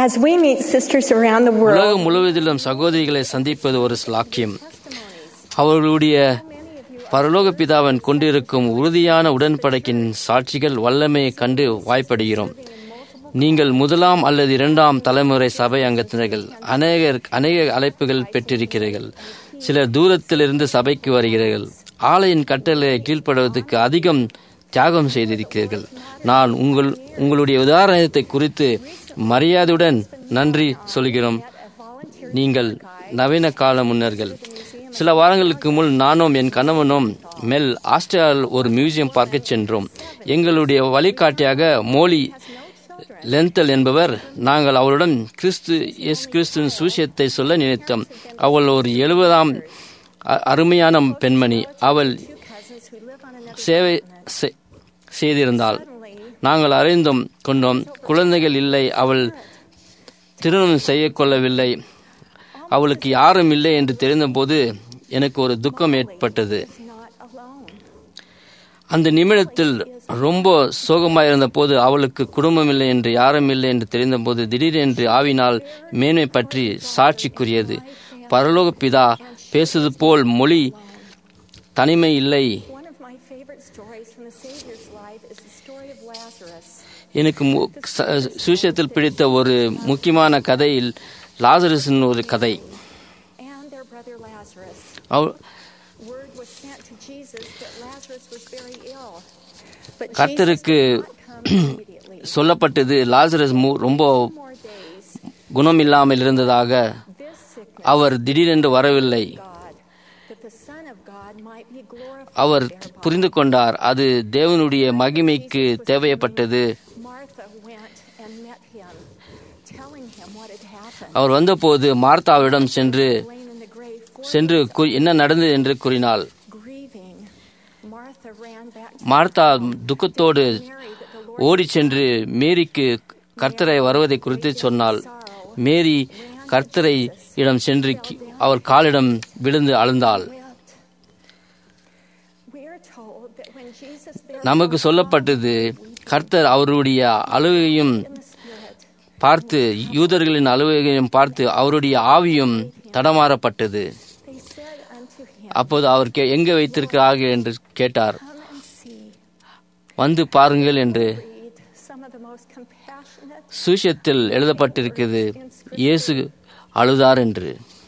As we meet sisters around the world, உலகம் முழுவதிலும் சகோதரிகளை சந்திப்பது ஒரு ஸ்லாக்கியம் அவர்களுடைய பரலோக பிதாவன் கொண்டிருக்கும் உறுதியான உடன்படக்கின் சாட்சிகள் வல்லமையை கண்டு வாய்ப்படுகிறோம் நீங்கள் முதலாம் அல்லது இரண்டாம் தலைமுறை சபை அங்கத்தினர்கள் அநேகர் அநேக அழைப்புகள் பெற்றிருக்கிறீர்கள் சிலர் தூரத்திலிருந்து சபைக்கு வருகிறீர்கள் ஆலையின் கட்டளை கீழ்ப்படுவதற்கு அதிகம் தியாகம் செய்திருக்கிறீர்கள் நான் உங்கள் உங்களுடைய உதாரணத்தை குறித்து மரியாதையுடன் நன்றி சொல்கிறோம் நீங்கள் நவீன கால முன்னர்கள் சில வாரங்களுக்கு முன் நானும் என் கணவனும் மெல் ஆஸ்திரேலியாவில் ஒரு மியூசியம் பார்க்க சென்றோம் எங்களுடைய வழிகாட்டியாக மோலி லென்தல் என்பவர் நாங்கள் அவளுடன் கிறிஸ்து எஸ் கிறிஸ்துவின் சூசியத்தை சொல்ல நினைத்தோம் அவள் ஒரு எழுபதாம் அ- அருமையான பெண்மணி அவள் சேவை செ- செய்திருந்தாள் நாங்கள் அறிந்தோம் கொண்டோம் குழந்தைகள் இல்லை அவள் திருமணம் செய்ய கொள்ளவில்லை அவளுக்கு யாரும் இல்லை என்று தெரிந்தபோது எனக்கு ஒரு துக்கம் ஏற்பட்டது அந்த நிமிடத்தில் ரொம்ப சோகமாயிருந்த போது அவளுக்கு குடும்பம் இல்லை என்று யாரும் இல்லை என்று தெரிந்தபோது திடீரென்று ஆவினால் மேன்மை பற்றி சாட்சிக்குரியது பரலோக பிதா பேசுவது போல் மொழி தனிமை இல்லை one of my favorite stories from the Savior's life is the story of Lazarus. எனக்கு மு- ச- சுவிசேஷத்தில் பிடித்த ஒரு முக்கியமான கதையில் லாசரஸின் ஒரு கதை and their brother Lazarus. அவ- Word was sent to Jesus that Lazarus was very ill. But Jesus கர்த்தருக்கு did not come immediately. சொல்லப்பட்டது லாசரஸ் மு- ரொம்ப More days, குணமில்லாமல் இருந்ததாக this sickness அவர் திடீரென்று வரவில்லை of God, that the Son of God might be glorified our thereby. புரிந்து கொண்டார் அது தேவனுடைய மகிமைக்கு தேவைப்பட்டது Martha went and met him, telling him what had happened. அவர் வந்தபோது மார்த்தாவிடம் சென்று Laying in the grave, for சென்று கூ- என்ன நடந்தது என்று கூறினாள் grieving, Martha ran back to Martha துக்கத்தோடு Mary that the Lord ஓடிச் சென்று மேரிக்கு கர்த்தரை வருவதை குறித்து சொன்னாள் மேரி கர்த்தரை இடம் சென்று கி- அவர் காலிடம் விழுந்து அழுந்தாள் wept. We are told that when Jesus there நமக்கு சொல்லப்பட்டது கர்த்தர் அவருடைய அழுகையும் in the Spirit, பார்த்து யூதர்களின் அலுவலையும் பார்த்து அவருடைய ஆவியும் தடமாறப்பட்டது they said unto him, அப்போது அவர் கே- எங்கே வைத்திருக்கிறார்கள் என்று கேட்டார் Come and see. வந்து பாருங்கள் என்று Read some of the most compassionate சுவிசத்தில் எழுதப்பட்டிருக்கிறது இயேசு அழுதார் என்று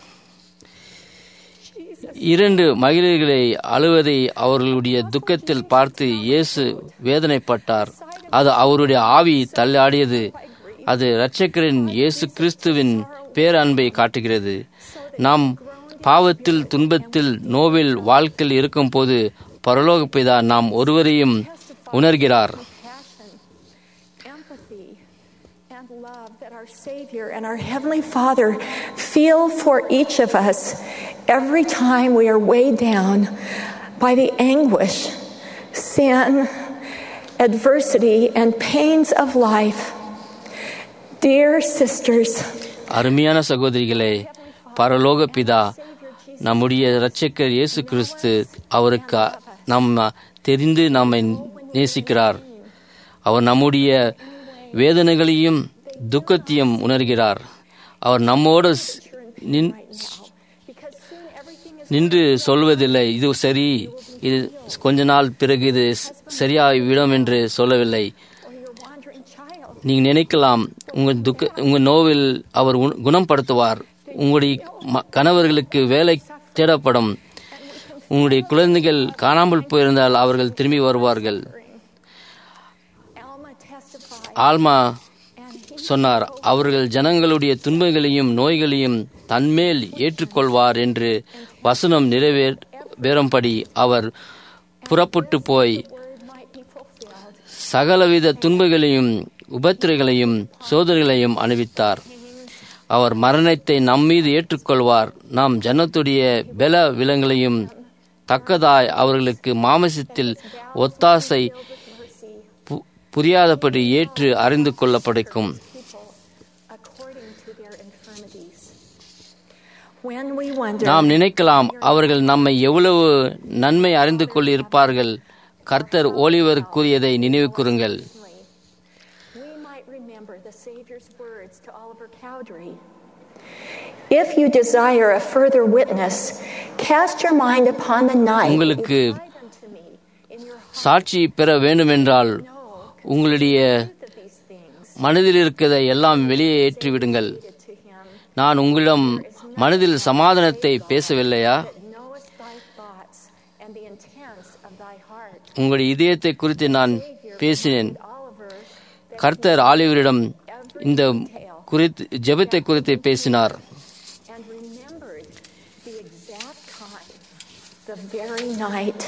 Jesus. இரண்டு மகிழர்களை அழுவதை அவர்களுடைய துக்கத்தில் பார்த்து இயேசு வேதனைப்பட்டார் அது அவருடைய ஆவி தள்ளாடியது அது இரட்சகரின் இயேசு கிறிஸ்துவின் பேரன்பை காட்டுகிறது நாம் பாவத்தில் துன்பத்தில் நோவில் வாழ்க்கையில் இருக்கும்போது பரலோக பிதா நாம் ஒருவரையும் உணர்கிறார் compassion, empathy, and love that our Savior and our Heavenly Father feel for each of us every time we are weighed down by the anguish, sin, adversity, and pains of life. Dear sisters, அருமையான சகோதரிகளே பரலோக பிதா நம்முடைய இரட்சகர் இயேசு கிறிஸ்து அவருக்கு நம்ம தெரிந்து நம்மை நேசிக்கிறார் அவர் நம்முடைய வேதனைகளையும் துக்கத்தையும் உணர்கிறார் அவர் நம்மோடு ஸ்- நின்- because soon everything is நின்று சொல்வதில்லை இது சரி இது கொஞ்ச நாள் பிறகு இது ஸ்- சரியாகிவிடும் என்று சொல்லவில்லை or your wandering child. நீங்க நினைக்கலாம் உங்க துக்க உங்க நோவில் அவர் உண- குணப்படுத்துவார் உங்களுடைய ம- கணவர்களுக்கு வேலை தேடப்படும் உங்களுடைய குழந்தைகள் காணாமல் போயிருந்தால் அவர்கள் திரும்பி வருவார்கள் Alma testified ஆல்மா and he சொன்னார் அவர்கள் ஜனங்களுடைய துன்பங்களையும் நோய்களையும் தன்மேல் ஏற்றுக்கொள்வார் என்று வசனம் நிறைவேறும்படி அவர் புறப்பட்டு போய் word might be fulfilled. சகலவித துன்பங்களையும் உபத்திரைகளையும் சோதனைகளையும் அணிவித்தார் அவர் மரணத்தை நம்மீது ஏற்றுக்கொள்வார் நாம் ஜனத்துடைய பல விலங்களையும் தக்கதாய் அவர்களுக்கு மாமசத்தில் ஒத்தாசை பு- புரியாதபடி ஏற்று அறிந்து கொள்ளப்படைக்கும் people according to their infirmities. When we wonder, நாம் நினைக்கலாம் அவர்கள் நம்மை எவ்வளவு நன்மை அறிந்து கொள்ளிருப்பார்கள் கர்த்தர் ஓலிவர் கூறியதை நினைவு கூறுங்கள் we might remember the Savior's words to Oliver Cowdery. If you desire a further witness, cast your mind upon the night. உங்களுக்கு you cried unto me in your heart சாட்சி பெற வேண்டுமென்றால் know உங்களுடைய the truth of these things. மனதில் இருக்கிறதை எல்லாம் வெளியே ஏற்றி விடுங்கள் Said to him, நான் உங்களிடம் மனதில் சமாதானத்தை பேசவில்லையா that knowest thy thoughts and the intents of thy heart. உங்களுடைய இதயத்தை குறித்து நான் பேசினேன் Oliver, that கர்த்தர் ஆலிவரிடம் இந்த குறித்து ஜெபத்தை குறித்து பேசினார் and remembered the exact time, the very night.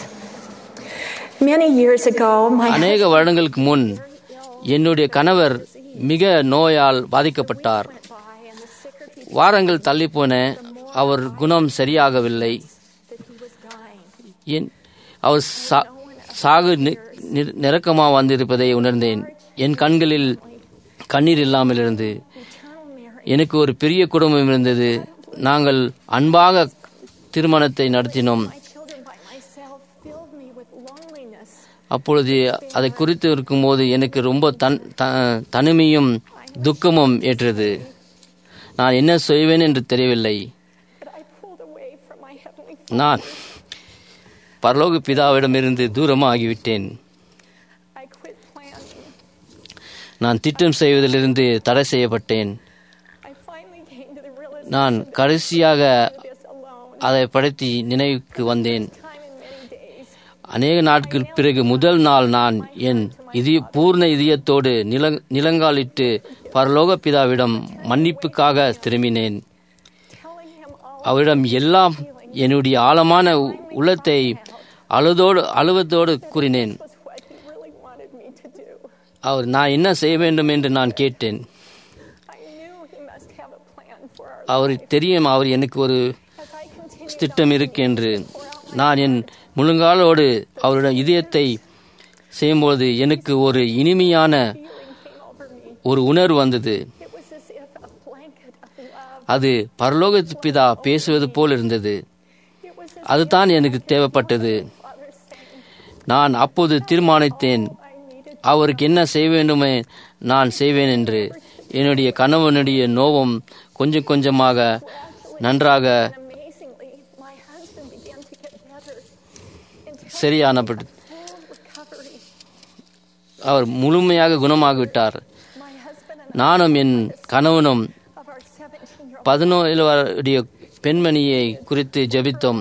Many years ago, my அநேக வருடங்களுக்கு முன் என்னுடைய கணவர் மிக நோயால் பாதிக்கப்பட்டார் went by, and the sicker he வாரங்கள் தள்ளிப்போன அவர் குணம் சரியாகவில்லை that he was dying. என் அவர் சா- சாகு நெ- நெ- நெருக்கமாக வந்திருப்பதை உணர்ந்தேன் என் கண்களில் கண்ணீர் இல்லாமல் இருந்து Eternal Mary, எனக்கு ஒரு பெரிய குடும்பம் இருந்தது நாங்கள் அன்பாக திருமணத்தை நடத்தினோம் my children by myself filled me with loneliness. அப்பொழுது அதை குறித்து இருக்கும்போது எனக்கு ரொம்ப தன் த- தனிமையும் துக்கமும் ஏற்றது நான் என்ன செய்வேன் என்று தெரியவில்லை But I pulled away from my heavenly நான் பரலோக பிதாவிடமிருந்து தூரமாகிவிட்டேன் I quit planning. நான் திட்டம் செய்வதிலிருந்து தடை செய்யப்பட்டேன் I finally came to the realization நான் கடைசியாக this alone. அதை படுத்தி நினைவுக்கு வந்தேன் Time in many days. அநேக நாட்கள் பிறகு முதல் நாள் நான் என் இதய பூர்ண இதயத்தோடு நில நிலங்காலிட்டு பரலோக பிதாவிடம் மன்னிப்புக்காக திரும்பினேன் telling him all அவரிடம் எல்லாம் என்னுடைய ஆழமான உ- உள்ளத்தை அழுதோடு அழுவதோடு கூறினேன் was what he really wanted me to do. அவர் நான் என்ன செய்ய வேண்டும் என்று நான் கேட்டேன் I knew he must have a plan for our அவருக்கு தெரியும் அவர் எனக்கு ஒரு as I continued திட்டம் இருக்கு என்று நான் என் முழுங்காலோடு அவருடைய இதயத்தை செய்யும்போது எனக்கு ஒரு இனிமையான feeling came over me. ஒரு உணர்வு வந்தது It was as if a blanket of love. அது பரலோக பிதா பேசுவது போல் இருந்தது It was as அதுதான் எனக்கு தேவைப்பட்டது Father saying, நான் அப்போது தீர்மானித்தேன் I needed அவருக்கு என்ன செய்ய வேண்டுமே நான் செய்வேன் என்று என்னுடைய கணவனுடைய நோவும் கொஞ்சம் கொஞ்சமாக நன்றாக and amazingly, my husband began to get better into சரியானப்பட்டு full recovery. அவர் முழுமையாக குணமாகிவிட்டார் My husband and நானும் என் கணவனும் I of our 17 year old பதினோரு வருடைய பெண்மணியை குறித்து ஜெபித்தோம்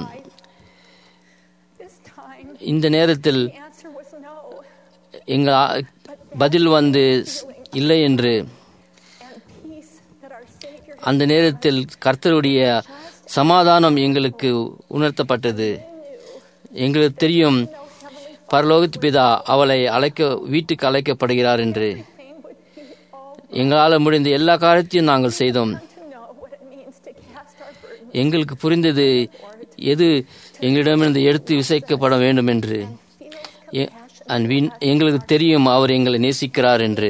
this time, இந்த நேரத்தில் the answer was no. எங்கள் ஆ- பதில் வந்து இல்லை என்று And peace that our Savior அந்த நேரத்தில் கர்த்தருடைய சமாதானம் எங்களுக்கு உணர்த்தப்பட்டது எங்களுக்கு தெரியும் பரலோகத்து பிதா அவளை அழைக்க வீட்டுக்கு அழைக்கப்படுகிறார் என்று thing would be all எங்களால் முடிந்த எல்லா காரியத்தையும் நாங்கள் செய்தோம் to know what it means to cast our burden எங்களுக்கு புரிந்தது எது எங்களிடமிருந்து எடுத்து விசைக்கப்பட வேண்டும் என்று எ- and we- எங்களுக்கு தெரியும் அவர் எங்களை நேசிக்கிறார் என்று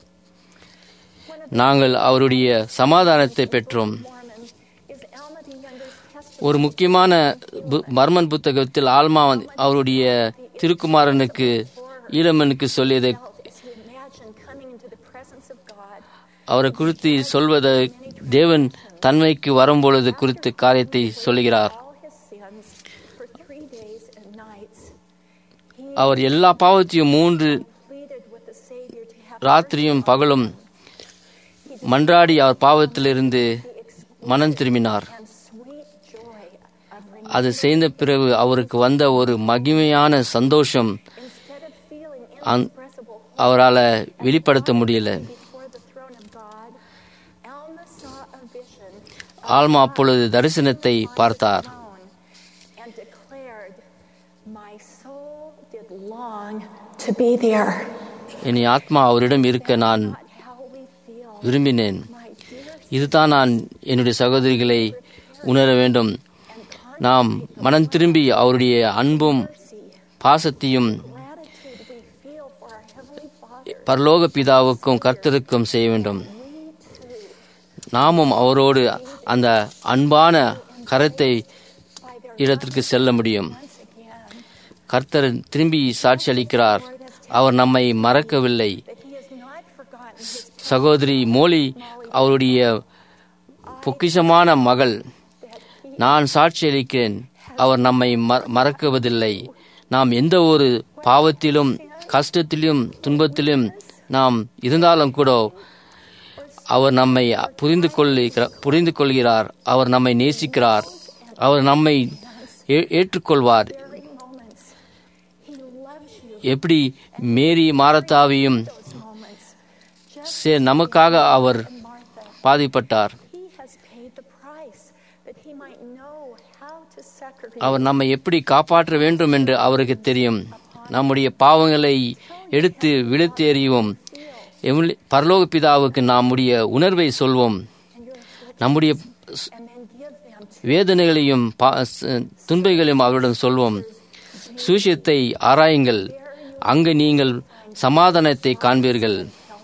நாங்கள் அவருடைய சமாதானத்தை பெற்றோம் Mormon is Alma the Younger's testimony ஒரு முக்கியமான பு- மர்மன் புத்தகத்தில் ஆல்மா வந்து அவருடைய திருக்குமாரனுக்கு ஈழமனுக்கு சொல்லியதை as he imagined coming into the presence of God. அவரை குறித்து சொல்வதை தேவன் தன்மைக்கு வரும்பொழுது குறித்து காரியத்தை சொல்லுகிறார் all his sins for three days and nights. He அவர் எல்லா பாவத்தையும் மூன்று pleaded with the Savior to have ராத்திரியும் பகலும் மன்றாடி அவர் பாவத்திலிருந்து மனம் திரும்பினார் and sweet joy of renewal. அது செய்த பிறகு அவருக்கு வந்த ஒரு மகிமையான சந்தோஷம் Instead of feeling அந்- inexpressible அவரால் வெளிப்படுத்த முடியல before the throne of God, Alma saw a vision ஆல்மா அப்பொழுது தரிசனத்தை பார்த்தார் alone and declared, My soul did long to be there. என் ஆத்மா அவரிடம் இருக்க நான் Not how we feel, விரும்பினேன் my dear இதுதான் நான் என்னுடைய சகோதரிகளை உணர வேண்டும் நாம் மனம் திரும்பி அவருடைய அன்பும் பாசத்தையும் gratitude we feel for our Heavenly Father. பரலோக பிதாவுக்கும் கர்த்தருக்கும் செய்ய வேண்டும் நாமும் அவரோடு அந்த அன்பான கரத்தை By their இடத்திற்கு செல்ல முடியும் once again, கர்த்தர் திரும்பி சாட்சி அளிக்கிறார் அவர் நம்மை மறக்கவில்லை that He has not forgotten சகோதரி மோலி அவருடைய பொக்கிஷமான மகள் நான் சாட்சியளிக்கிறேன் அவர் நம்மை ம- மறக்குவதில்லை நாம் எந்த ஒரு பாவத்திலும் கஷ்டத்திலும் துன்பத்திலும் நாம் இருந்தாலும் கூட அவர் நம்மை புரிந்து கொள்ளுகிற புரிந்து கொள்கிறார் அவர் நம்மை நேசிக்கிறார் அவர் நம்மை ஏ- ஏற்றுக்கொள்வார் very moments. He loves you எப்படி மேரி மாரத்தாவையும் those moments. Just சே- நமக்காக அவர் Martha, பாதிப்பட்டார் he has paid the price that he might know how to succor அவர் நம்மை எப்படி காப்பாற்ற வேண்டும் என்று அவருக்கு தெரியும் நம்முடைய பாவங்களை எடுத்து விழுத்து எறிவோம் எம்முடைய பரலோக பிதாவுக்கு நம்முடைய உணர்வை சொல்வோம் நம்முடைய ஸ்- and then give them to வேதனைகளையும் பா- ஸ்- துன்பங்களையும் அவரிடம் சொல்வோம் சூசியத்தை ஆராயுங்கள் அங்கு நீங்கள் சமாதானத்தை காண்பீர்கள்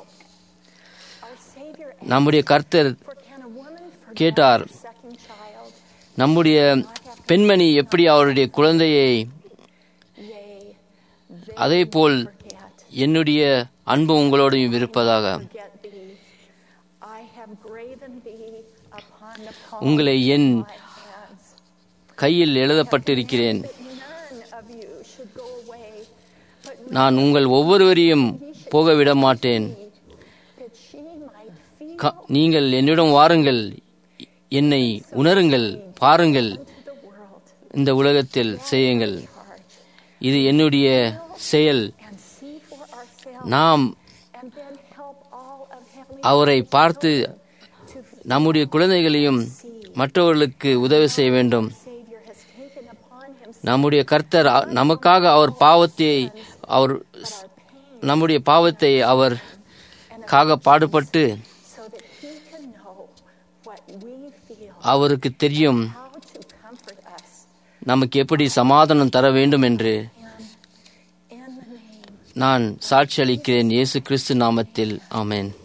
our Savior. நம்முடைய கர்த்தர் For can a woman forget கேட்டார் her second child? நம்முடைய பெண்மணி எப்படி அவருடைய குழந்தையை Yea, they அதேபோல் forget. என்னுடைய அன்பு உங்களோடையும் இருப்பதாக Forget thee. I have graven thee upon the palm உங்களை என் of my hands. கையில் எழுதப்பட்டிருக்கிறேன் That none of you should go away, but நான் உங்கள் ஒவ்வொருவரையும் போக விட மாட்டேன் that she might feel க- நீங்கள் என்னிடம் வாருங்கள் என்னை உணருங்கள் பாருங்கள் to the world இந்த உலகத்தில் செய்யுங்கள் charge இது என்னுடைய செயல் and see for ourselves நாம் and then help all of heavenly அவரை பார்த்து to நம்முடைய குழந்தைகளையும் மற்றவர்களுக்கு உதவி செய்ய வேண்டும் Savior has taken upon himself நம்முடைய கர்த்தர் அ- நமக்காக அவர் பாவத்தை அவர் ஸ்- நம்முடைய பாவத்தை அவர் காக பாடுபட்டு so that he can know what we feel, அவருக்கு தெரியும் how to comfort us. நமக்கு எப்படி சமாதானம் தர வேண்டும் என்று In the name நான் சாட்சி அளிக்கிறேன் இயேசு கிறிஸ்து நாமத்தில் ஆமென்